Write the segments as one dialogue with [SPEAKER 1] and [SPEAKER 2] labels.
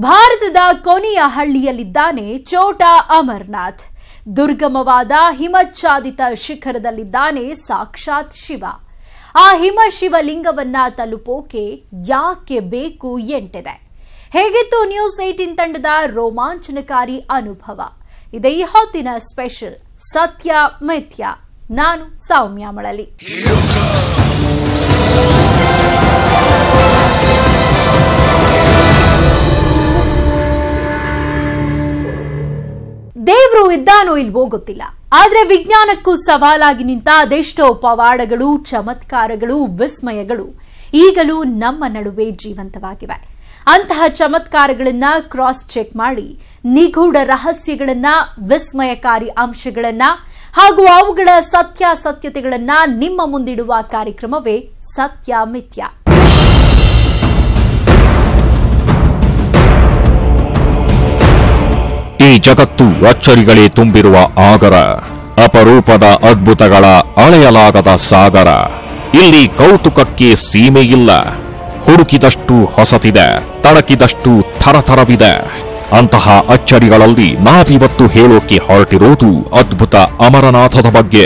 [SPEAKER 1] ಭಾರತದ ಕೊನೆಯ ಹಳ್ಳಿಯಲ್ಲಿದ್ದಾನೆ ಚೋಟಾ ಅಮರ್ನಾಥ್ ದುರ್ಗಮವಾದ ಹಿಮಚ್ಛಾದಿತ ಶಿಖರದಲ್ಲಿದ್ದಾನೆ ಸಾಕ್ಷಾತ್ ಶಿವ ಆ ಹಿಮ ಶಿವಲಿಂಗವನ್ನ ತಲುಪೋಕೆ ಯಾಕೆ ಬೇಕು ಎಂಟಿದೆ ಹೇಗಿತ್ತು ನ್ಯೂಸ್ ಏಟಿನ್ ತಂಡದ ರೋಮಾಂಚನಕಾರಿ ಅನುಭವ ಇದೇ ಈ ಹೊತ್ತಿನ ಸ್ಪೆಷಲ್ ಸತ್ಯ ಮಿಥ್ಯ ನಾನು ಸೌಮ್ಯ ಮಳಲಿ ದೇವ್ರು ಇದ್ದಾನೋ ಇಲ್ವೋ ಗೊತ್ತಿಲ್ಲ ಆದ್ರೆ ವಿಜ್ಞಾನಕ್ಕೂ ಸವಾಲಾಗಿ ನಿಂತ ಅದೆಷ್ಟೋ ಪವಾಡಗಳು ಚಮತ್ಕಾರಗಳು ವಿಸ್ಮಯಗಳು ಈಗಲೂ ನಮ್ಮ ನಡುವೆ ಜೀವಂತವಾಗಿವೆ ಅಂತಹ ಚಮತ್ಕಾರಗಳನ್ನ ಕ್ರಾಸ್ ಚೆಕ್ ಮಾಡಿ ನಿಗೂಢ ರಹಸ್ಯಗಳನ್ನ ವಿಸ್ಮಯಕಾರಿ ಅಂಶಗಳನ್ನ ಹಾಗೂ ಅವುಗಳ ಸತ್ಯಾಸತ್ಯತೆಗಳನ್ನ ನಿಮ್ಮ ಮುಂದಿಡುವ ಕಾರ್ಯಕ್ರಮವೇ ಸತ್ಯ ಮಿಥ್ಯ
[SPEAKER 2] ಈ ಜಗತ್ತು ಅಚ್ಚರಿಗಳೇ ತುಂಬಿರುವ ಆಗರ ಅಪರೂಪದ ಅದ್ಭುತಗಳ ಅಳೆಯಲಾಗದ ಸಾಗರ ಇಲ್ಲಿ ಕೌತುಕಕ್ಕೆ ಸೀಮೆಯಿಲ್ಲ ಹುಡುಕಿದಷ್ಟು ಹೊಸತಿದೆ ತಡಕಿದಷ್ಟು ಥರಥರವಿದೆ ಅಂತಹ ಅಚ್ಚರಿಗಳಲ್ಲಿ ನಾವಿವತ್ತು ಹೇಳೋಕೆ ಹೊರಟಿರೋದು ಅದ್ಭುತ ಅಮರನಾಥದ ಬಗ್ಗೆ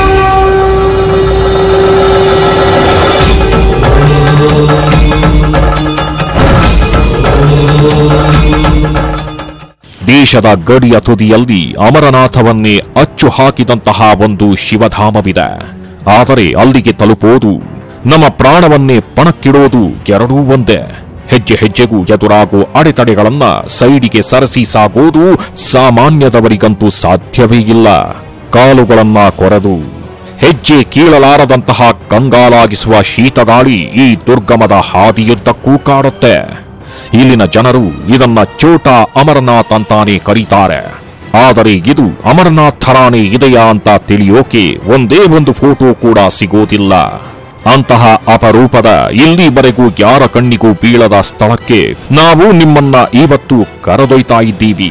[SPEAKER 2] ದೇಶದ ಗಡಿಯ ತುದಿಯಲ್ಲಿ ಅಮರನಾಥವನ್ನೇ ಅಚ್ಚು ಹಾಕಿದಂತಹ ಒಂದು ಶಿವಧಾಮವಿದೆ ಆದರೆ ಅಲ್ಲಿಗೆ ತಲುಪೋದು ನಮ್ಮ ಪ್ರಾಣವನ್ನೇ ಪಣಕ್ಕಿಡೋದು ಎರಡೂ ಒಂದೇ ಹೆಜ್ಜೆ ಹೆಜ್ಜೆಗೂ ಎದುರಾಗೋ ಅಡೆತಡೆಗಳನ್ನ ಸೈಡಿಗೆ ಸರಸಿ ಸಾಗೋದು ಸಾಮಾನ್ಯದವರಿಗಂತೂ ಸಾಧ್ಯವೇ ಇಲ್ಲ ಕಾಲುಗಳನ್ನ ಕೊರೆದು ಹೆಜ್ಜೆ ಕೀಳಲಾರದಂತಹ ಕಂಗಾಲಾಗಿಸುವ ಶೀತಗಾಳಿ ಈ ದುರ್ಗಮದ ಹಾದಿಯುದ್ದಕ್ಕೂ ಕಾಡುತ್ತೆ ಇಲ್ಲಿನ ಜನರು ಇದನ್ನ ಚೋಟ ಅಮರನಾಥ್ ಅಂತಾನೆ ಕರೀತಾರೆ ಆದರೆ ಇದು ಅಮರನಾಥ್ ಥರಾನೇ ಇದೆಯಾ ಅಂತ ತಿಳಿಯೋಕೆ ಒಂದೇ ಒಂದು ಫೋಟೋ ಕೂಡ ಸಿಗೋದಿಲ್ಲ ಅಂತಹ ಅಪರೂಪದ ಇಲ್ಲಿವರೆಗೂ ಯಾರ ಕಣ್ಣಿಗೂ ಬೀಳದ ಸ್ಥಳಕ್ಕೆ ನಾವು ನಿಮ್ಮನ್ನ ಇವತ್ತು ಕರೆದೊಯ್ತಾ ಇದ್ದೀವಿ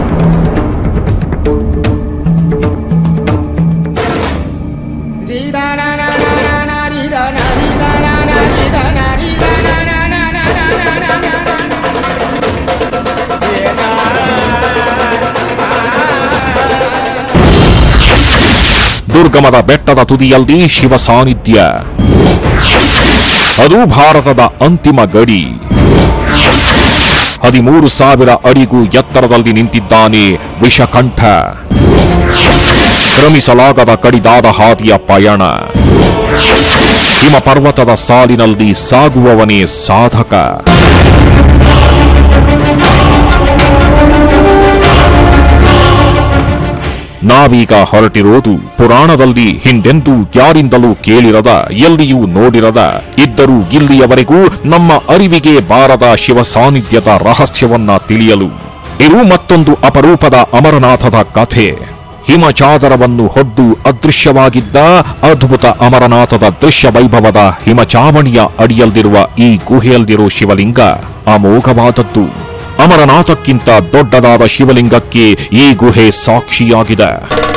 [SPEAKER 2] ದುರ್ಗಮದ ಬೆಟ್ಟದ ತುದಿಯಲ್ಲಿ ಶಿವ ಸಾನ್ನಿಧ್ಯ ಅದು ಭಾರತದ ಅಂತಿಮ ಗಡಿ ಹದಿಮೂರು ಸಾವಿರ ಅಡಿಗೂ ಎತ್ತರದಲ್ಲಿ ನಿಂತಿದ್ದಾನೆ ವಿಷಕಂಠ ಕ್ರಮಿಸಲಾಗದ ಕಡಿದಾದ ಹಾದಿಯ ಪಯಣ ಹಿಮ ಪರ್ವತದ ಸಾಲಿನಲ್ಲಿ ಸಾಗುವವನೇ ಸಾಧಕ ನಾವೀಗ ಹೊರಟಿರೋದು ಪುರಾಣದಲ್ಲಿ ಹಿಂದೆಂದೂ ಯಾರಿಂದಲೂ ಕೇಳಿರದ ಎಲ್ಲಿಯೂ ನೋಡಿರದ ಇದ್ದರೂ ಇಲ್ಲಿಯವರೆಗೂ ನಮ್ಮ ಅರಿವಿಗೆ ಬಾರದ ಶಿವ ಸಾನ್ನಿಧ್ಯದ ರಹಸ್ಯವನ್ನ ತಿಳಿಯಲು ಇದು ಮತ್ತೊಂದು ಅಪರೂಪದ ಅಮರನಾಥದ ಕಥೆ ಹಿಮಚಾದರವನ್ನು ಹೊದ್ದು ಅದೃಶ್ಯವಾಗಿದ್ದ ಅದ್ಭುತ ಅಮರನಾಥದ ದೃಶ್ಯ ವೈಭವದ ಹಿಮಚಾವಣಿಯ ಅಡಿಯಲ್ಲಿರುವ ಈ ಗುಹೆಯಲ್ಲಿರೋ ಶಿವಲಿಂಗ ಅಮೋಘವಾದದ್ದು ಅಮರನಾಥಕ್ಕಿಂತ ದೊಡ್ಡದಾದ ಶಿವಲಿಂಗಕ್ಕೆ ಈ ಗುಹೆ ಸಾಕ್ಷಿಯಾಗಿದೆ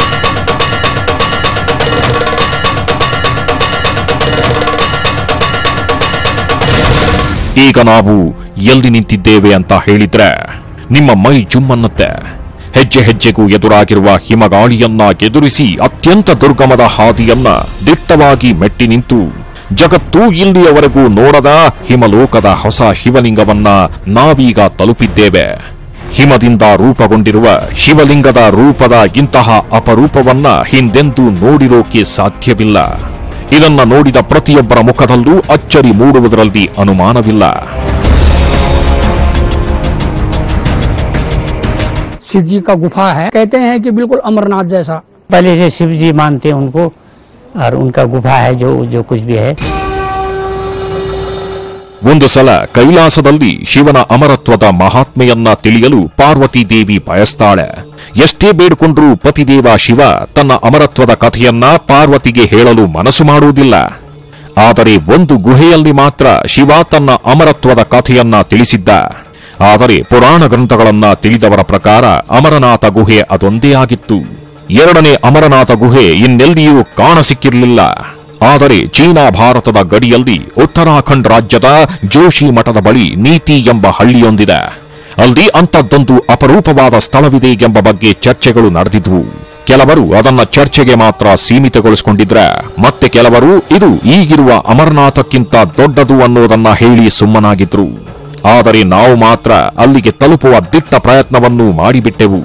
[SPEAKER 2] ಈಗ ನಾವು ಎಲ್ಲಿ ನಿಂತಿದ್ದೇವೆ ಅಂತ ಹೇಳಿದ್ರೆ ನಿಮ್ಮ ಮೈ ಜುಮ್ಮನ್ನತ್ತೆ ಹೆಜ್ಜೆ ಹೆಜ್ಜೆಗೂ ಎದುರಾಗಿರುವ ಹಿಮಗಾಳಿಯನ್ನ ಎದುರಿಸಿ ಅತ್ಯಂತ ದುರ್ಗಮದ ಹಾದಿಯನ್ನ ದಿಟ್ಟವಾಗಿ ಮೆಟ್ಟಿ ನಿಂತು ಜಗತ್ತು ಇಲ್ಲಿಯವರೆಗೂ ನೋಡದ ಹಿಮಲೋಕದ ಹೊಸ ಶಿವಲಿಂಗವನ್ನ ನಾವೀಗ ತಲುಪಿದ್ದೇವೆ ಹಿಮದಿಂದ ರೂಪುಗೊಂಡಿರುವ ಶಿವಲಿಂಗದ ರೂಪದ ಇಂತಹ ಅಪರೂಪವನ್ನ ಹಿಂದೆಂದೂ ನೋಡಿರೋಕೆ ಸಾಧ್ಯವಿಲ್ಲ ಇದನ್ನ ನೋಡಿದ ಪ್ರತಿಯೊಬ್ಬರ ಮುಖದಲ್ಲೂ ಅಚ್ಚರಿ ಮೂಡುವುದರಲ್ಲಿ ಅನುಮಾನವಿಲ್ಲ
[SPEAKER 3] शिव जी का गुफा है कहते हैं कि बिल्कुल अमरनाथ जैसा
[SPEAKER 4] पहले से शिव जी मानते हैं उनको और उनका गुफा है जो जो कुछ भी है
[SPEAKER 2] ಒಂದು ಸಲ ಕೈಲಾಸದಲ್ಲಿ ಶಿವನ ಅಮರತ್ವದ ಮಹಾತ್ಮೆಯನ್ನ ತಿಳಿಯಲು ಪಾರ್ವತಿ ದೇವಿ ಬಯಸ್ತಾಳೆ ಎಷ್ಟೇ ಬೇಡಿಕೊಂಡ್ರೂ ಪತಿದೇವ ಶಿವ ತನ್ನ ಅಮರತ್ವದ ಕಥೆಯನ್ನ ಪಾರ್ವತಿಗೆ ಹೇಳಲು ಮನಸ್ಸು ಮಾಡುವುದಿಲ್ಲ ಆದರೆ ಒಂದು ಗುಹೆಯಲ್ಲಿ ಮಾತ್ರ ಶಿವ ತನ್ನ ಅಮರತ್ವದ ಕಥೆಯನ್ನ ತಿಳಿಸಿದ್ದ ಆದರೆ ಪುರಾಣ ಗ್ರಂಥಗಳನ್ನ ತಿಳಿದವರ ಪ್ರಕಾರ ಅಮರನಾಥ ಗುಹೆ ಅದೊಂದೇ ಆಗಿತ್ತು ಎರಡನೇ ಅಮರನಾಥ ಗುಹೆ ಇನ್ನೆಲ್ಲಿಯೂ ಕಾಣಸಿಕ್ಕಿರಲಿಲ್ಲ ಆದರೆ ಚೀನಾ ಭಾರತದ ಗಡಿಯಲ್ಲಿ ಉತ್ತರಾಖಂಡ್ ರಾಜ್ಯದ ಜೋಶಿ ಮಠದ ಬಳಿ ನೀತಿ ಎಂಬ ಹಳ್ಳಿಯೊಂದಿದೆ ಅಲ್ಲಿ ಅಂಥದ್ದೊಂದು ಅಪರೂಪವಾದ ಸ್ಥಳವಿದೆ ಎಂಬ ಬಗ್ಗೆ ಚರ್ಚೆಗಳು ನಡೆದಿದ್ವು ಕೆಲವರು ಅದನ್ನ ಚರ್ಚೆಗೆ ಮಾತ್ರ ಸೀಮಿತಗೊಳಿಸಿಕೊಂಡಿದ್ರೆ ಮತ್ತೆ ಕೆಲವರು ಇದು ಈಗಿರುವ ಅಮರನಾಥಕ್ಕಿಂತ ದೊಡ್ಡದು ಅನ್ನೋದನ್ನ ಹೇಳಿ ಸುಮ್ಮನಾಗಿದ್ರು ಆದರೆ ನಾವು ಮಾತ್ರ ಅಲ್ಲಿಗೆ ತಲುಪುವ ದಿಟ್ಟ ಪ್ರಯತ್ನವನ್ನು ಮಾಡಿಬಿಟ್ಟೆವು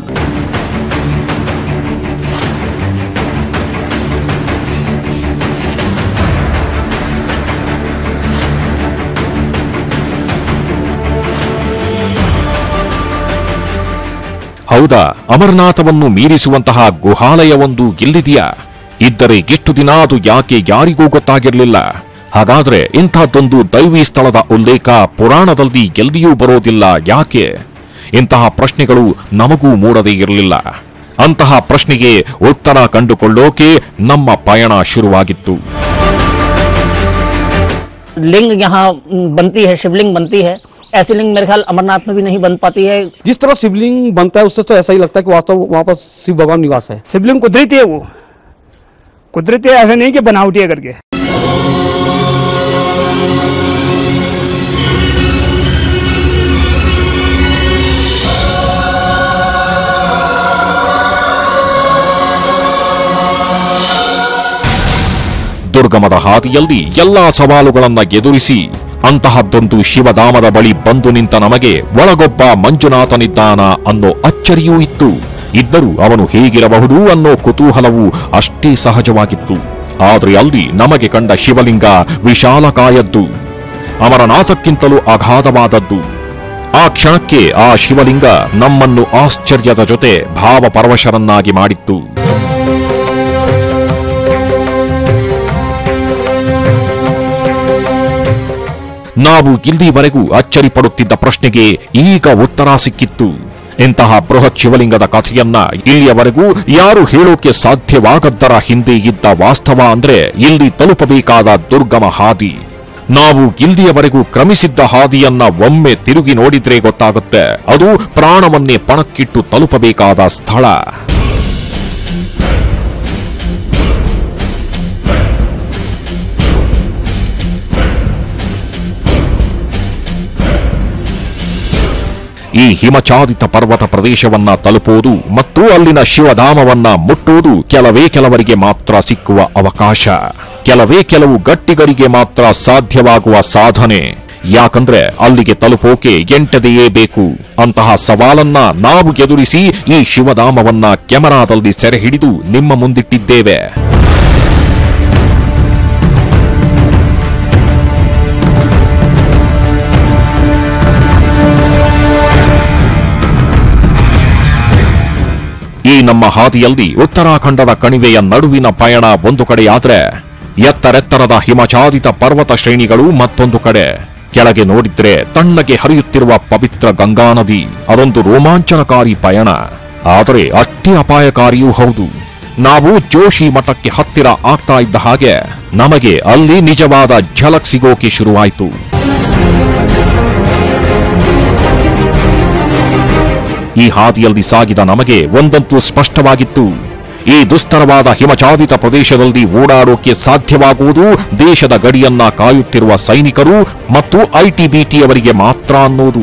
[SPEAKER 2] ಹೌದಾ ಅಮರನಾಥವನ್ನು ಮೀರಿಸುವಂತಹ ಗುಹಾಲಯವೊಂದು ಎಲ್ಲಿದೆಯಾ ಇದ್ದರೆ ಎಷ್ಟು ದಿನ ಅದು ಯಾಕೆ ಯಾರಿಗೂ ಗೊತ್ತಾಗಿರಲಿಲ್ಲ ಹಾಗಾದ್ರೆ ಇಂತಹದ್ದೊಂದು ದೈವಿ ಸ್ಥಳದ ಉಲ್ಲೇಖ ಪುರಾಣದಲ್ಲಿ ಎಲ್ಲಿಯೂ ಬರೋದಿಲ್ಲ ಯಾಕೆ ಇಂತಹ ಪ್ರಶ್ನೆಗಳು ನಮಗೂ ಮೂಡದೇ ಇರಲಿಲ್ಲ ಅಂತಹ ಪ್ರಶ್ನೆಗೆ ಉತ್ತರ ಕಂಡುಕೊಳ್ಳೋಕೆ ನಮ್ಮ ಪಯಣ ಶುರುವಾಗಿತ್ತು
[SPEAKER 4] लिंग यहाँ उम, बनती है शिवलिंग बनती है ऐसी लिंग मेरे ख्याल अमरनाथ में भी नहीं बन पाती है
[SPEAKER 3] जिस तरह शिवलिंग बनता है उससे तो ऐसा ही लगता है कि वास्तव वहाँ पर शिव भगवान निवास है
[SPEAKER 5] शिवलिंग कुदरती है वो कुदरती है ऐसा नहीं कि बनावटी है करके
[SPEAKER 2] ದುರ್ಗಮದ ಹಾದಿಯಲ್ಲಿ ಎಲ್ಲಾ ಸವಾಲುಗಳನ್ನ ಎದುರಿಸಿ ಅಂತಹದ್ದೊಂದು ಶಿವಧಾಮದ ಬಳಿ ಬಂದು ನಿಂತ ನಮಗೆ ಒಳಗೊಬ್ಬ ಮಂಜುನಾಥನಿದ್ದಾನ ಅನ್ನೋ ಅಚ್ಚರಿಯೂ ಇತ್ತು ಇದ್ದರೂ ಅವನು ಹೇಗಿರಬಹುದು ಅನ್ನೋ ಕುತೂಹಲವು ಅಷ್ಟೇ ಸಹಜವಾಗಿತ್ತು ಆದ್ರೆ ಅಲ್ಲಿ ನಮಗೆ ಕಂಡ ಶಿವಲಿಂಗ ವಿಶಾಲಕಾಯದ್ದು ಅಮರನಾಥಕ್ಕಿಂತಲೂ ಅಗಾಧವಾದದ್ದು ಆ ಕ್ಷಣಕ್ಕೆ ಆ ಶಿವಲಿಂಗ ನಮ್ಮನ್ನು ಆಶ್ಚರ್ಯದ ಜೊತೆ ಭಾವಪರವಶರನ್ನಾಗಿ ಮಾಡಿತ್ತು ನಾವು ಇಲ್ಲಿವರೆಗೂ ಅಚ್ಚರಿ ಪಡುತ್ತಿದ್ದ ಪ್ರಶ್ನೆಗೆ ಈಗ ಉತ್ತರ ಸಿಕ್ಕಿತ್ತು ಇಂತಹ ಬೃಹತ್ ಶಿವಲಿಂಗದ ಕಥೆಯನ್ನ ಇಲ್ಲಿಯವರೆಗೂ ಯಾರು ಹೇಳೋಕೆ ಸಾಧ್ಯವಾಗದ್ದರ ಹಿಂದೆ ಇದ್ದ ವಾಸ್ತವ ಅಂದ್ರೆ ಇಲ್ಲಿ ತಲುಪಬೇಕಾದ ದುರ್ಗಮ ಹಾದಿ ನಾವು ಇಲ್ಲಿಯವರೆಗೂ ಕ್ರಮಿಸಿದ್ದ ಹಾದಿಯನ್ನ ಒಮ್ಮೆ ತಿರುಗಿ ನೋಡಿದ್ರೆ ಗೊತ್ತಾಗುತ್ತೆ ಅದು ಪ್ರಾಣವನ್ನೇ ಪಣಕ್ಕಿಟ್ಟು ತಲುಪಬೇಕಾದ ಸ್ಥಳ ಈ ಹಿಮಚಾದಿತ ಪರ್ವತ ಪ್ರದೇಶವನ್ನ ತಲುಪುವುದು ಮತ್ತು ಅಲ್ಲಿನ ಶಿವಧಾಮವನ್ನ ಮುಟ್ಟುವುದು ಕೆಲವೇ ಕೆಲವರಿಗೆ ಮಾತ್ರ ಸಿಕ್ಕುವ ಅವಕಾಶ ಕೆಲವೇ ಕೆಲವು ಗಟ್ಟಿಗರಿಗೆ ಮಾತ್ರ ಸಾಧ್ಯವಾಗುವ ಸಾಧನೆ ಯಾಕಂದ್ರೆ ಅಲ್ಲಿಗೆ ತಲುಪೋಕೆ ಎಂಟದೆಯೇ ಬೇಕು ಅಂತಹ ಸವಾಲನ್ನ ನಾವು ಎದುರಿಸಿ ಈ ಶಿವಧಾಮವನ್ನ ಕೆಮರಾದಲ್ಲಿ ಸೆರೆ ಹಿಡಿದು ನಿಮ್ಮ ಮುಂದಿಟ್ಟಿದ್ದೇವೆ ಈ ನಮ್ಮ ಹಾದಿಯಲ್ಲಿ ಉತ್ತರಾಖಂಡದ ಕಣಿವೆಯ ನಡುವಿನ ಪಯಣ ಒಂದು ಕಡೆಯಾದ್ರೆ ಎತ್ತರೆತ್ತರದ ಹಿಮಚಾದಿತ ಪರ್ವತ ಶ್ರೇಣಿಗಳು ಮತ್ತೊಂದು ಕಡೆ ಕೆಳಗೆ ನೋಡಿದ್ರೆ ತಣ್ಣಗೆ ಹರಿಯುತ್ತಿರುವ ಪವಿತ್ರ ಗಂಗಾ ನದಿ ಅದೊಂದು ರೋಮಾಂಚನಕಾರಿ ಪಯಣ ಆದರೆ ಅಷ್ಟೇ ಅಪಾಯಕಾರಿಯೂ ಹೌದು ನಾವು ಜೋಶಿ ಮಠಕ್ಕೆ ಹತ್ತಿರ ಆಗ್ತಾ ಇದ್ದ ಹಾಗೆ ನಮಗೆ ಅಲ್ಲಿ ನಿಜವಾದ ಝಲಕ್ ಸಿಗೋಕೆ ಶುರುವಾಯಿತು ಈ ಹಾದಿಯಲ್ಲಿ ಸಾಗಿದ ನಮಗೆ ಒಂದಂತೂ ಸ್ಪಷ್ಟವಾಗಿತ್ತು ಈ ದುಸ್ತರವಾದ ಹಿಮಚಾದಿತ ಪ್ರದೇಶದಲ್ಲಿ ಓಡಾಡೋಕೆ ಸಾಧ್ಯವಾಗುವುದು ದೇಶದ ಗಡಿಯನ್ನ ಕಾಯುತ್ತಿರುವ ಸೈನಿಕರು ಮತ್ತು ಐಟಿಬಿಟಿಯವರಿಗೆ ಮಾತ್ರ ಅನ್ನೋದು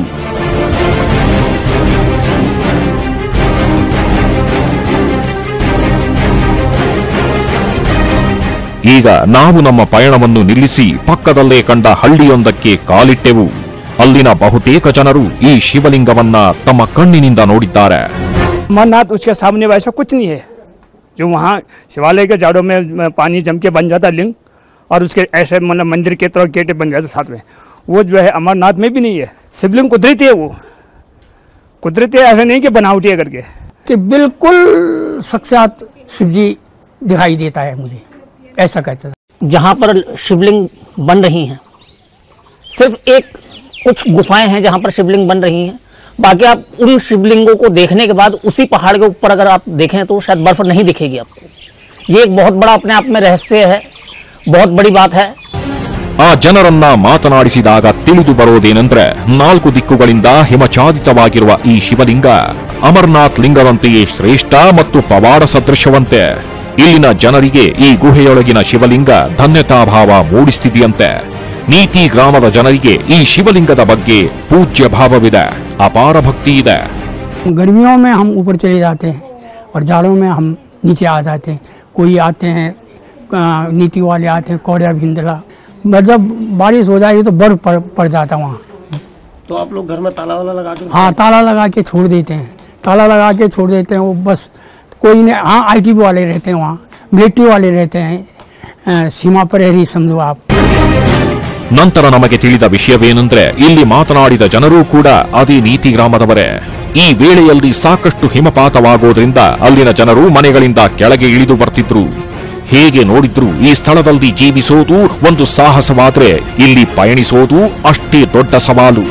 [SPEAKER 2] ಈಗ ನಾವು ನಮ್ಮ ಪಯಣವನ್ನು ನಿಲ್ಲಿಸಿ ಪಕ್ಕದಲ್ಲೇ ಕಂಡ ಹಳ್ಳಿಯೊಂದಕ್ಕೆ ಕಾಲಿಟ್ಟೆವು ಅಲ್ಲಿನ ಬಹುತೇಕ ಜನರು ಈ ಶಿವಲಿಂಗವನ್ನ ತಮ್ಮ ಕಣ್ಣಿನಿಂದ ನೋಡಿದ್ದಾರೆ
[SPEAKER 5] अमरनाथ उसके सामने वैसा कुछ नहीं है जो वहाँ शिवालय के जाड़ों में अ, पानी जम के बन जाता लिंग और उसके ऐसे मतलब मंदिर के तरह गेट बन जाते साथ में वो जो है अमरनाथ में भी नहीं है शिवलिंग कुदरती है वो कुदरती है ऐसा नहीं कि बनावटी है करके
[SPEAKER 3] कि बिल्कुल साक्षात शिव जी दिखाई देता है मुझे ऐसा कहते हैं
[SPEAKER 4] जहाँ पर शिवलिंग बन रही हैं सिर्फ एक कुछ गुफाएं हैं जहाँ पर शिवलिंग बन रही हैं बाकी आप उन शिवलिंगों को देखने के बाद उसी पहाड़ के ऊपर अगर आप देखें तो शायद बर्फ नहीं दिखेगी आपको ये एक बहुत बड़ा अपने आप में रहस्य है बहुत बड़ी बात है
[SPEAKER 2] ಆ ಜನರನ್ನ ಮಾತನಾಡಿಸಿದಾಗ ತಿಳಿದು ಬರೋದೇನೆಂದ್ರೆ ನಾಲ್ಕು ದಿಕ್ಕುಗಳಿಂದ ಹಿಮಚಾದಿತವಾಗಿರುವ ಈ ಶಿವಲಿಂಗ ಅಮರ್ನಾಥ್ ಲಿಂಗದಂತೆಯೇ ಶ್ರೇಷ್ಠ ಮತ್ತು ಪವಾಡ ಸದೃಶವಂತೆ ಇಲ್ಲಿನ ಜನರಿಗೆ ಈ ಗುಹೆಯೊಳಗಿನ ಶಿವಲಿಂಗ ಧನ್ಯತಾಭಾವ ಮೂಡಿಸ್ತಿದೆಯಂತೆ ನೀತಿ ಗ್ರಾಮದ ಜನರಿಗೆ ಈ ಶಿವಲಿಂಗದ ಬಗ್ಗೆ ಪೂಜ್ಯ ಭಾವವಿದೆ ಅಪಾರ ಭಕ್ತಿ ಇದೆ
[SPEAKER 3] गर्मियों में हम ऊपर चले जाते हैं और जाड़ों में हम नीचे आ जाते हैं कोई आते हैं अ, नीति वाले आते हैं कौड़िया भिंदला बस जब बारिश हो जाएगी तो बर्फ पड़, पड़ जाता वहाँ
[SPEAKER 6] तो आप लोग घर में ताला वाला लगा के
[SPEAKER 3] हाँ ताला लगा के छोड़ देते हैं ताला लगा के छोड़ देते हैं वो बस कोई नहीं हाँ आई वाले रहते हैं वहाँ मिलिट्री वाले रहते हैं अ, सीमा प्रहरी समझो आप
[SPEAKER 2] ನಂತರ ನಮಗೆ ತಿಳಿದ ವಿಷಯವೇನೆಂದ್ರೆ ಇಲ್ಲಿ ಮಾತನಾಡಿದ ಜನರೂ ಕೂಡ ಅದೇ ನೀತಿ ಗ್ರಾಮದವರೇ ಈ ವೇಳೆಯಲ್ಲಿ ಸಾಕಷ್ಟು ಹಿಮಪಾತವಾಗೋದ್ರಿಂದ ಅಲ್ಲಿನ ಜನರು ಮನೆಗಳಿಂದ ಕೆಳಗೆ ಇಳಿದು ಬರ್ತಿದ್ರು ಹೇಗೆ ನೋಡಿದ್ರು ಈ ಸ್ಥಳದಲ್ಲಿ ಜೀವಿಸೋದು ಒಂದು ಸಾಹಸವಾದ್ರೆ ಇಲ್ಲಿ ಪಯಣಿಸೋದು ಅಷ್ಟೇ ದೊಡ್ಡ ಸವಾಲು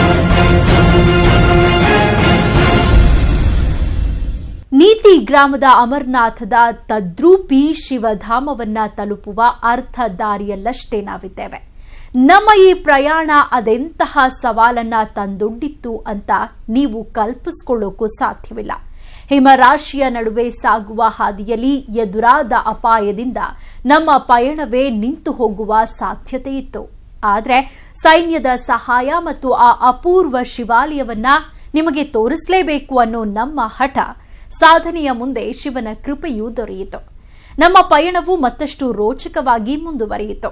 [SPEAKER 1] ನೀತಿ ಗ್ರಾಮದ ಅಮರನಾಥದ ತದ್ರೂಪಿ ಶಿವಧಾಮವನ್ನ ತಲುಪುವ ಅರ್ಧ ದಾರಿಯಲ್ಲಷ್ಟೇ ನಾವಿದ್ದೇವೆ ನಮ್ಮ ಈ ಪ್ರಯಾಣ ಅದೆಂತಹ ಸವಾಲನ್ನ ತಂದೊಡ್ಡಿತ್ತು ಅಂತ ನೀವು ಕಲ್ಪಿಸ್ಕೊಳ್ಳೋಕ್ಕೂ ಸಾಧ್ಯವಿಲ್ಲ ಹಿಮರಾಶಿಯ ನಡುವೆ ಸಾಗುವ ಹಾದಿಯಲ್ಲಿ ಎದುರಾದ ಅಪಾಯದಿಂದ ನಮ್ಮ ಪಯಣವೇ ನಿಂತು ಹೋಗುವ ಸಾಧ್ಯತೆ ಇತ್ತು ಆದರೆ ಸೈನ್ಯದ ಸಹಾಯ ಮತ್ತು ಆ ಅಪೂರ್ವ ಶಿವಾಲಯವನ್ನ ನಿಮಗೆ ತೋರಿಸಲೇಬೇಕು ಅನ್ನೋ ನಮ್ಮ ಹಠ ಸಾಧನೆಯ ಮುಂದೆ ಶಿವನ ಕೃಪೆಯೂ ದೊರೆಯಿತು ನಮ್ಮ ಪಯಣವು ಮತ್ತಷ್ಟು ರೋಚಕವಾಗಿ ಮುಂದುವರಿಯಿತು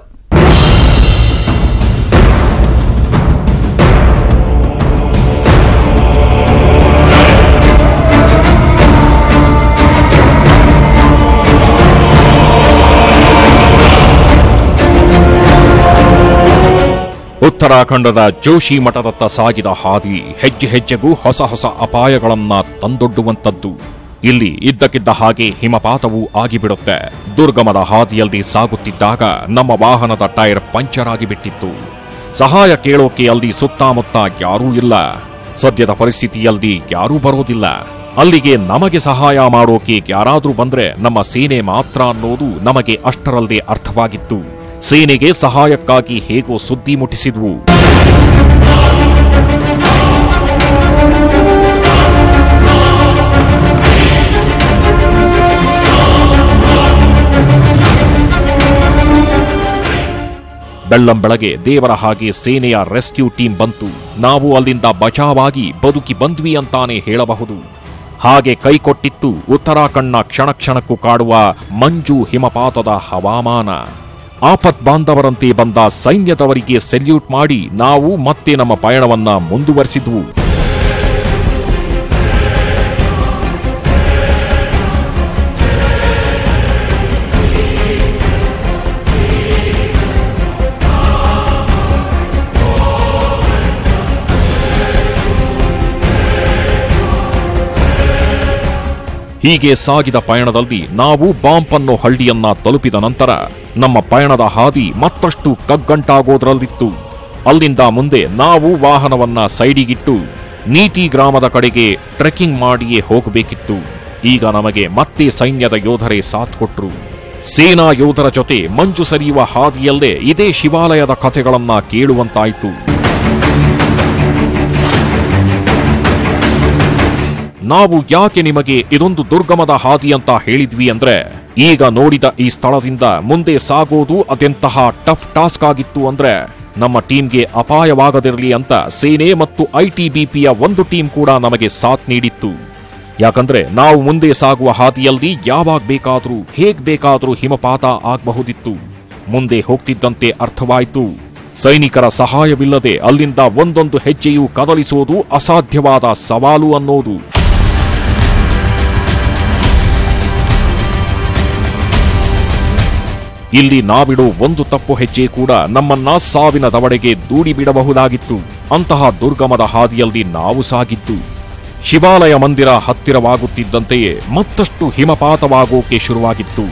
[SPEAKER 2] ಉತ್ತರಾಖಂಡದ ಜೋಶಿ ಮಠದತ್ತ ಸಾಗಿದ ಹಾದಿ ಹೆಜ್ಜೆ ಹೆಜ್ಜೆಗೂ ಹೊಸ ಹೊಸ ಅಪಾಯಗಳನ್ನ ತಂದೊಡ್ಡುವಂತದ್ದು ಇಲ್ಲಿ ಇದ್ದಕ್ಕಿದ್ದ ಹಾಗೆ ಹಿಮಪಾತವೂ ಆಗಿಬಿಡುತ್ತೆ ದುರ್ಗಮದ ಹಾದಿಯಲ್ಲಿ ಸಾಗುತ್ತಿದ್ದಾಗ ನಮ್ಮ ವಾಹನದ ಟೈರ್ ಪಂಚರ್ ಆಗಿಬಿಟ್ಟಿತ್ತು ಸಹಾಯ ಕೇಳೋಕೆ ಅಲ್ಲಿ ಸುತ್ತಮುತ್ತ ಯಾರೂ ಇಲ್ಲ ಸದ್ಯದ ಪರಿಸ್ಥಿತಿಯಲ್ಲಿ ಯಾರೂ ಬರೋದಿಲ್ಲ ಅಲ್ಲಿಗೆ ನಮಗೆ ಸಹಾಯ ಮಾಡೋಕೆ ಯಾರಾದ್ರೂ ಬಂದ್ರೆ ನಮ್ಮ ಸೇನೆ ಮಾತ್ರ ಅನ್ನೋದು ನಮಗೆ ಅಷ್ಟರಲ್ಲೇ ಅರ್ಥವಾಗಿತ್ತು ಸೇನೆಗೆ ಸಹಾಯಕ್ಕಾಗಿ ಹೇಗೋ ಸುದ್ದಿ ಮುಟ್ಟಿಸಿದ್ವು ಬೆಳ್ಳಂ ಬೆಳಗ್ಗೆ ದೇವರ ಹಾಗೆ ಸೇನೆಯ ರೆಸ್ಕ್ಯೂ ಟೀಮ್ ಬಂತು ನಾವು ಅಲ್ಲಿಂದ ಬಚಾವಾಗಿ ಬದುಕಿ ಬಂದ್ವಿ ಅಂತಾನೆ ಹೇಳಬಹುದು ಹಾಗೆ ಕೈಕೊಟ್ಟಿತ್ತು ಉತ್ತರಾಖಂಡ್ನ ಕ್ಷಣ ಕ್ಷಣಕ್ಕೂ ಕಾಡುವ ಮಂಜು ಹಿಮಪಾತದ ಹವಾಮಾನ ಆಪತ್ ಬಾಂಧವರಂತೆ ಬಂದ ಸೈನ್ಯದವರಿಗೆ ಸೆಲ್ಯೂಟ್ ಮಾಡಿ ನಾವು ಮತ್ತೆ ನಮ್ಮ ಪಯಣವನ್ನ ಮುಂದುವರಿಸಿದ್ವು ಹೀಗೆ ಸಾಗಿದ ಪಯಣದಲ್ಲಿ ನಾವು ಬಾಂಪ್ ಅನ್ನೋ ಹಳ್ಳಿಯನ್ನ ತಲುಪಿದ ನಂತರ ನಮ್ಮ ಪಯಣದ ಹಾದಿ ಮತ್ತಷ್ಟು ಕಗ್ಗಂಟಾಗೋದ್ರಲ್ಲಿತ್ತು ಅಲ್ಲಿಂದ ಮುಂದೆ ನಾವು ವಾಹನವನ್ನ ಸೈಡಿಗಿಟ್ಟು ನೀತಿ ಗ್ರಾಮದ ಕಡೆಗೆ ಟ್ರೆಕ್ಕಿಂಗ್ ಮಾಡಿಯೇ ಹೋಗಬೇಕಿತ್ತು ಈಗ ನಮಗೆ ಮತ್ತೆ ಸೈನ್ಯದ ಯೋಧರೇ ಸಾಥ್ ಕೊಟ್ರು ಸೇನಾ ಯೋಧರ ಜೊತೆ ಮಂಜು ಸರಿಯುವ ಹಾದಿಯಲ್ಲೇ ಇದೇ ಶಿವಾಲಯದ ಕಥೆಗಳನ್ನ ಕೇಳುವಂತಾಯಿತು ನಾವು ಯಾಕೆ ನಿಮಗೆ ಇದೊಂದು ದುರ್ಗಮದ ಹಾದಿ ಅಂತ ಹೇಳಿದ್ವಿ ಅಂದ್ರೆ ಈಗ ನೋಡಿದ ಈ ಸ್ಥಳದಿಂದ ಮುಂದೆ ಸಾಗೋದು ಅದೆಂತಹ ಟಫ್ ಟಾಸ್ಕ್ ಆಗಿತ್ತು ಅಂದ್ರೆ ನಮ್ಮ ಟೀಮ್ಗೆ ಅಪಾಯವಾಗದಿರಲಿ ಅಂತ ಸೇನೆ ಮತ್ತು ಐಟಿಬಿಪಿಯ ಒಂದು ಟೀಮ್ ಕೂಡ ನಮಗೆ ಸಾಥ್ ನೀಡಿತ್ತು ಯಾಕಂದ್ರೆ ನಾವು ಮುಂದೆ ಸಾಗುವ ಹಾದಿಯಲ್ಲಿ ಯಾವಾಗ ಬೇಕಾದ್ರೂ ಹೇಗ್ ಬೇಕಾದ್ರೂ ಹಿಮಪಾತ ಆಗಬಹುದಿತ್ತು ಮುಂದೆ ಹೋಗ್ತಿದ್ದಂತೆ ಅರ್ಥವಾಯಿತು ಸೈನಿಕರ ಸಹಾಯವಿಲ್ಲದೆ ಅಲ್ಲಿಂದ ಒಂದೊಂದು ಹೆಜ್ಜೆಯೂ ಕದಲಿಸುವುದು ಅಸಾಧ್ಯವಾದ ಸವಾಲು ಅನ್ನೋದು ಇಲ್ಲಿ ನಾವಿಡೋ ಒಂದು ತಪ್ಪು ಹೆಜ್ಜೆ ಕೂಡ ನಮ್ಮನ್ನ ಸಾವಿನ ದವಡೆಗೆ ದೂಡಿ ಬಿಡಬಹುದಾಗಿತ್ತು ಅಂತಹ ದುರ್ಗಮದ ಹಾದಿಯಲ್ಲಿ ನಾವು ಸಾಗಿದ್ದು ಶಿವಾಲಯ ಮಂದಿರ ಹತ್ತಿರವಾಗುತ್ತಿದ್ದಂತೆಯೇ ಮತ್ತಷ್ಟು ಹಿಮಪಾತವಾಗೋಕೆ ಶುರುವಾಗಿತ್ತು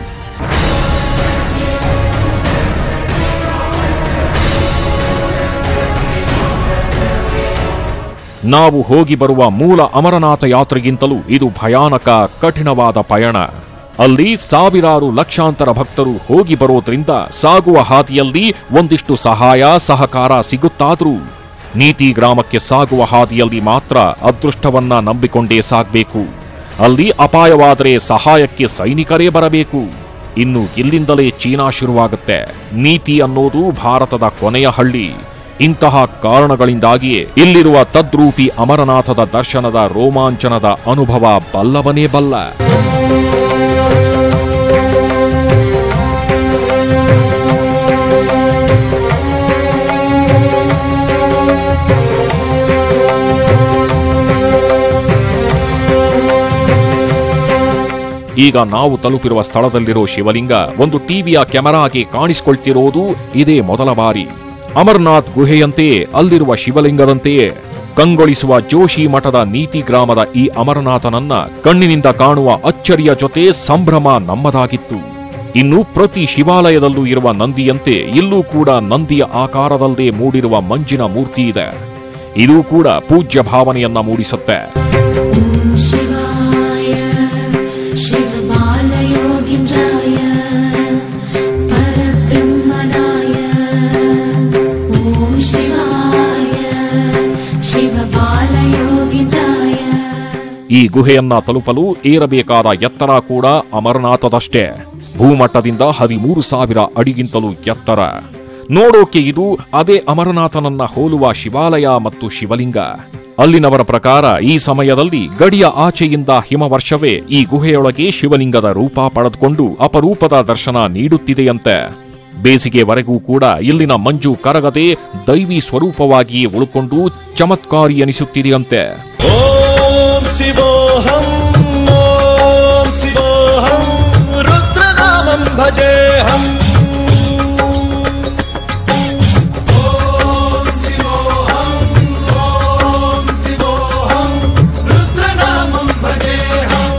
[SPEAKER 2] ನಾವು ಹೋಗಿ ಬರುವ ಮೂಲ ಅಮರನಾಥ ಯಾತ್ರೆಗಿಂತಲೂ ಇದು ಭಯಾನಕ ಕಠಿಣವಾದ ಪಯಣ ಅಲ್ಲಿ ಸಾವಿರಾರು ಲಕ್ಷಾಂತರ ಭಕ್ತರು ಹೋಗಿ ಬರೋದ್ರಿಂದ ಸಾಗುವ ಹಾದಿಯಲ್ಲಿ ಒಂದಿಷ್ಟು ಸಹಾಯ ಸಹಕಾರ ಸಿಗುತ್ತಾದ್ರೂ ನೀತಿ ಗ್ರಾಮಕ್ಕೆ ಸಾಗುವ ಹಾದಿಯಲ್ಲಿ ಮಾತ್ರ ಅದೃಷ್ಟವನ್ನ ನಂಬಿಕೊಂಡೇ ಸಾಗಬೇಕು ಅಲ್ಲಿ ಅಪಾಯವಾದರೆ ಸಹಾಯಕ್ಕೆ ಸೈನಿಕರೇ ಬರಬೇಕು ಇನ್ನು ಇಲ್ಲಿಂದಲೇ ಚೀನಾ ಶುರುವಾಗುತ್ತೆ ನೀತಿ ಅನ್ನೋದು ಭಾರತದ ಕೊನೆಯ ಹಳ್ಳಿ ಇಂತಹ ಕಾರಣಗಳಿಂದಾಗಿಯೇ ಇಲ್ಲಿರುವ ತದ್ರೂಪಿ ಅಮರನಾಥದ ದರ್ಶನದ ರೋಮಾಂಚನದ ಅನುಭವ ಬಲ್ಲವನೇ ಬಲ್ಲ ಈಗ ನಾವು ತಲುಪಿರುವ ಸ್ಥಳದಲ್ಲಿರೋ ಶಿವಲಿಂಗ ಒಂದು ಟಿವಿಯ ಕೆಮೆರಾಗೆ ಕಾಣಿಸಿಕೊಳ್ತಿರೋದು ಇದೇ ಮೊದಲ ಬಾರಿ ಅಮರ್ನಾಥ್ ಗುಹೆಯಂತೆಯೇ ಅಲ್ಲಿರುವ ಶಿವಲಿಂಗದಂತೆಯೇ ಕಂಗೊಳಿಸುವ ಜೋಶಿ ಮಠದ ನೀತಿ ಗ್ರಾಮದ ಈ ಅಮರನಾಥನನ್ನ ಕಣ್ಣಿನಿಂದ ಕಾಣುವ ಅಚ್ಚರಿಯ ಜೊತೆ ಸಂಭ್ರಮ ನಮ್ಮದಾಗಿತ್ತು ಇನ್ನು ಪ್ರತಿ ಶಿವಾಲಯದಲ್ಲೂ ಇರುವ ನಂದಿಯಂತೆ ಇಲ್ಲೂ ಕೂಡ ನಂದಿಯ ಆಕಾರದಲ್ಲೇ ಮೂಡಿರುವ ಮಂಜಿನ ಮೂರ್ತಿ ಇದೆ ಇದು ಕೂಡ ಪೂಜ್ಯ ಭಾವನೆಯನ್ನ ಮೂಡಿಸುತ್ತೆ
[SPEAKER 7] शिवाय शिवबालयोगीन्द्राय परब्रह्मणाय ॐ शिवाय शिवबालयोगीन्द्राय
[SPEAKER 2] ಈ ಗುಹೆಯನ್ನ ತಲುಪಲು ಏರಬೇಕಾದ ಎತ್ತರ ಕೂಡ ಅಮರನಾಥದಷ್ಟೇ ಭೂಮಟ್ಟದಿಂದ ಹದಿಮೂರು ಸಾವಿರ ಅಡಿಗಿಂತಲೂ ಎತ್ತರ ನೋಡೋಕೆ ಇದು ಅದೇ ಅಮರನಾಥನನ್ನ ಹೋಲುವ ಶಿವಾಲಯ ಮತ್ತು ಶಿವಲಿಂಗ ಅಲ್ಲಿನವರ ಪ್ರಕಾರ ಈ ಸಮಯದಲ್ಲಿ ಗಡಿಯ ಆಚೆಯಿಂದ ಹಿಮವರ್ಷವೇ ಈ ಗುಹೆಯೊಳಗೆ ಶಿವಲಿಂಗದ ರೂಪ ಪಡೆದುಕೊಂಡು ಅಪರೂಪದ ದರ್ಶನ ನೀಡುತ್ತಿದೆಯಂತೆ ಬೇಸಿಗೆವರೆಗೂ ಕೂಡ ಇಲ್ಲಿನ ಮಂಜು ಕರಗದೆ ದೈವಿ ಸ್ವರೂಪವಾಗಿಯೇ ಉಳ್ಕೊಂಡು ಚಮತ್ಕಾರಿ ಅನಿಸುತ್ತಿದೆಯಂತೆ
[SPEAKER 8] ॐ शिवोऽहम् ॐ शिवोऽहम् रुद्रनामं भजेऽहम् ॐ शिवोऽहम् ॐ शिवोऽहम् रुद्रनामं भजेऽहम्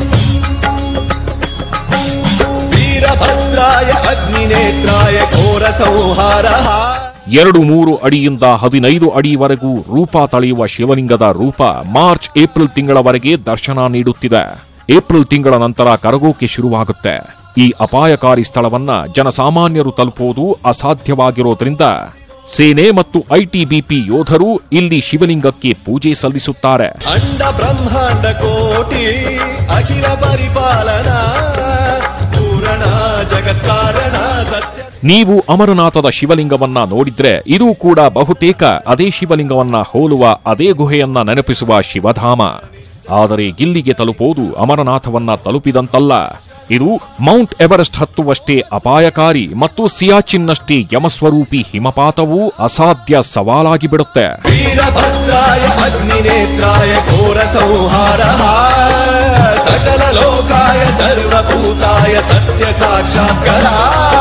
[SPEAKER 8] वीरभद्राय अग्निनेत्राय घोरसंहारः
[SPEAKER 2] ಎರಡು ಮೂರು ಅಡಿಯಿಂದ ಹದಿನೈದು ಅಡಿವರೆಗೂ ರೂಪ ತಳೆಯುವ ಶಿವಲಿಂಗದ ರೂಪ ಮಾರ್ಚ್ ಏಪ್ರಿಲ್ ತಿಂಗಳವರೆಗೆ ದರ್ಶನ ನೀಡುತ್ತಿದೆ ಏಪ್ರಿಲ್ ತಿಂಗಳ ನಂತರ ಕರಗೋಕೆ ಶುರುವಾಗುತ್ತೆ ಈ ಅಪಾಯಕಾರಿ ಸ್ಥಳವನ್ನ ಜನಸಾಮಾನ್ಯರು ತಲುಪುವುದು ಅಸಾಧ್ಯವಾಗಿರೋದ್ರಿಂದ ಸೇನೆ ಮತ್ತು ಐಟಿಬಿಪಿ ಯೋಧರು ಇಲ್ಲಿ ಶಿವಲಿಂಗಕ್ಕೆ ಪೂಜೆ ಸಲ್ಲಿಸುತ್ತಾರೆ
[SPEAKER 8] ಅಂಡ ಬ್ರಹ್ಮಾಂಡ ಕೋಟಿ ಅಖಿಲ ಪರಿಪಾಲನಾ ಪೂರಣ ಜಗತ್ಕಾರಣ ಸತ್ಯ
[SPEAKER 2] ನೀವು ಅಮರನಾಥದ ಶಿವಲಿಂಗವನ್ನ ನೋಡಿದ್ರೆ ಇದು ಕೂಡ ಬಹುತೇಕ ಅದೇ ಶಿವಲಿಂಗವನ್ನ ಹೋಲುವ ಅದೇ ಗುಹೆಯನ್ನ ನೆನಪಿಸುವ ಶಿವಧಾಮ ಆದರೆ ಇಲ್ಲಿಗೆ ತಲುಪುವುದು ಅಮರನಾಥವನ್ನ ತಲುಪಿದಂತಲ್ಲ ಇದು ಮೌಂಟ್ ಎವರೆಸ್ಟ್ ಹತ್ತುವಷ್ಟೇ ಅಪಾಯಕಾರಿ ಮತ್ತು ಸಿಯಾಚಿನ್ನಷ್ಟೇ ಯಮಸ್ವರೂಪಿ ಹಿಮಪಾತವೂ ಅಸಾಧ್ಯ ಸವಾಲಾಗಿ ಬಿಡುತ್ತೆ
[SPEAKER 8] वीरभद्राय अग्निनेत्राय घोरसंहारः सकललोकाय सर्वभूताय सत्यसाक्षात्करा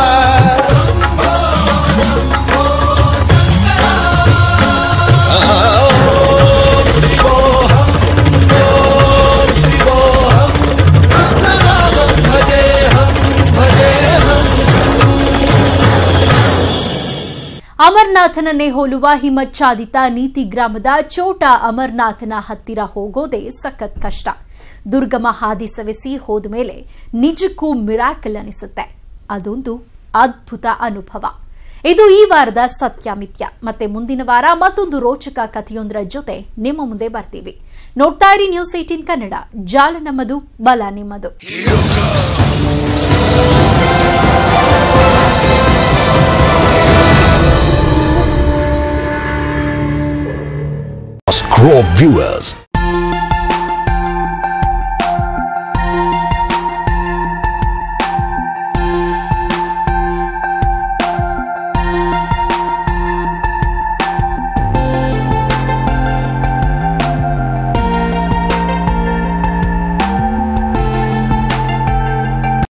[SPEAKER 8] ॐ शिवोऽहम् ॐ शिवोऽहम् रुद्रनामं भजेऽहं भजेऽहम्
[SPEAKER 1] ಅಮರ್ನಾಥನನ್ನೇ ಹೋಲುವ ಹಿಮಚ್ಛಾದಿತ ನೀತಿ ಗ್ರಾಮದ ಚೋಟ ಅಮರ್ನಾಥನ ಹತ್ತಿರ ಹೋಗೋದೇ ಸಖತ್ ಕಷ್ಟ ದುರ್ಗಮ ಹಾದಿ ಸವೆಸಿ ಹೋದ ಮೇಲೆ ನಿಜಕ್ಕೂ ಮಿರಾಕಲ್ ಅನಿಸುತ್ತೆ ಅದೊಂದು ಅದ್ಭುತ ಅನುಭವ ಇದು ಈ ವಾರದ ಸತ್ಯಮಿತ್ಯ ಮತ್ತೆ ಮುಂದಿನ ವಾರ ಮತ್ತೊಂದು ರೋಚಕ ಕಥೆಯೊಂದರ ಜೊತೆ ನಿಮ್ಮ ಮುಂದೆ ಬರ್ತೀವಿ ನೋಡ್ತಾ ಇರಿ ನ್ಯೂಸ್ ಏಟೀನ್ ಕನ್ನಡ ಜಾಲ ನಮ್ಮದು ಬಲ ನಿಮ್ಮದು
[SPEAKER 9] Scroll viewers